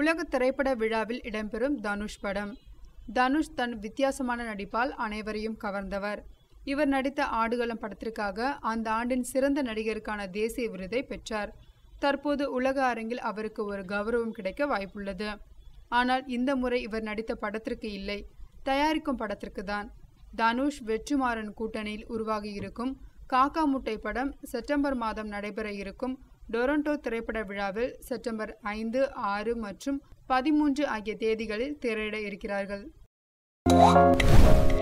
உலக திரைப்பட விழாவில் இடம்பெறும் தனுஷ் படம் தனுஷ் தன் வித்தியாசமான நடிப்பால் அனைவரையும் கவர்ந்தவர் இவர் நடித்த ஆடுகளம் படத்திற்காக அந்த ஆண்டின் சிறந்த நடிகருக்கான தேசிய விருதை பெற்றார் தற்போது உலக அரங்கில் அவருக்கு ஒரு கௌரவம் கிடைக்க வாய்ப்புள்ளது ஆனால் இந்த முறை இவர் நடித்த படத்திற்கு இல்லை தயாரிக்கும் படத்திற்கு தான் தனுஷ் வெற்றிமாறன் கூட்டணியில் உருவாகி இருக்கும் காக்கா முட்டை படம் செப்டம்பர் மாதம் நடைபெற இருக்கும் டொரண்டோ திரைப்பட விழாவில் செப்டம்பர் ஐந்து ஆறு மற்றும் பதிமூன்று ஆகிய தேதிகளில் திரையிட இருக்கிறார்கள்